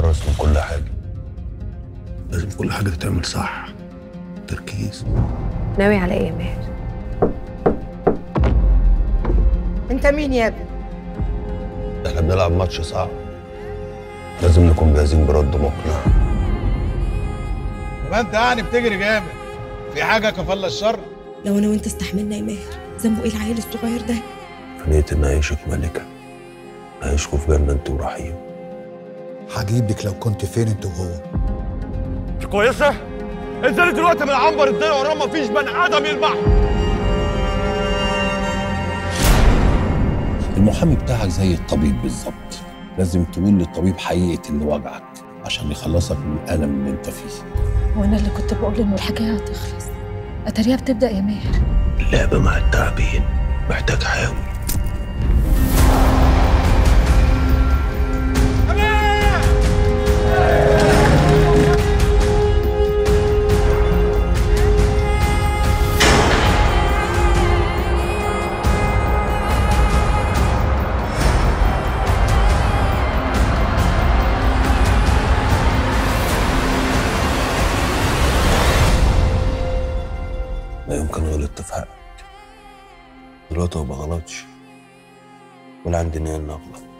تتحرص من كل حاجه لازم كل حاجه تتعمل صح تركيز ناوي على ايه يا ماهر انت مين يا ابني احنا بنلعب ماتش صعب لازم نكون جاهزين برد مقنع ما انت يعني بتجري جامد في حاجه كفل الشر لو انا وانت استحملنا يا ماهر ذنبه ايه العيل الصغير ده فنيت ان اعيشك ملكه اعيشكوا في جنه انت ورحيم هجيبك لو كنت فين انت وهو كويسة؟ انزلي دلوقتي من عنبر الدنيا وراه مفيش بني آدم يلمح المحامي بتاعك زي الطبيب بالظبط لازم تقول للطبيب حقيقة اللي وجعك عشان يخلصك من الألم اللي انت فيه وانا اللي كنت بقول انه الحكايه هتخلص اتاريها بتبدا يا ماهر اللعب مع التعبين محتاج حاوي لا يمكن غلطت في حقك دلوقتي ما بغلطش ولا عندي نية اني اغلط